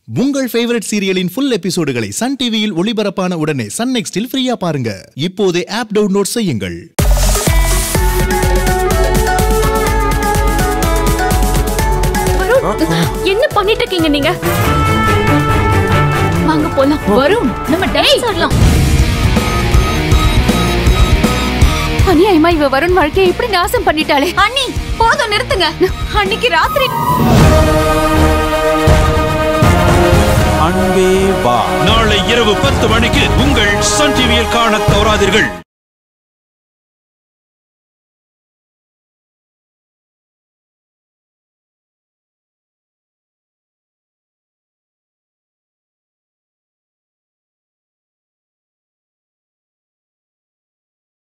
உங்கள் ஃபேவரட் சீரியலின் ஃபுல் எபிசோடுகளை சன் டிவியில் ஒளிபரப்பான உடனே சன் நெக்ஸ்டில் ஃப்ரீயா பாருங்க இப்போதே ஆப் டவுன்லோட் செய்யுங்கள் வருண் என்ன பண்ணிட்டு இருக்கீங்க நீங்க வாங்க போலாம் வருண் நம்ம டான்ஸ் ஆடலாம் அநியாயமா இவ வருண் வாழ்க்கையை இப்படி நாசம் பண்ணிட்டாளே அண்ணி போதும் நிறுத்துங்க அன்னைக்கு ராத்திரி அன்பே வா நாளை இரவு பத்து மணிக்கு உங்கள் சன் டிவியில் காணத் தவறாதீர்கள்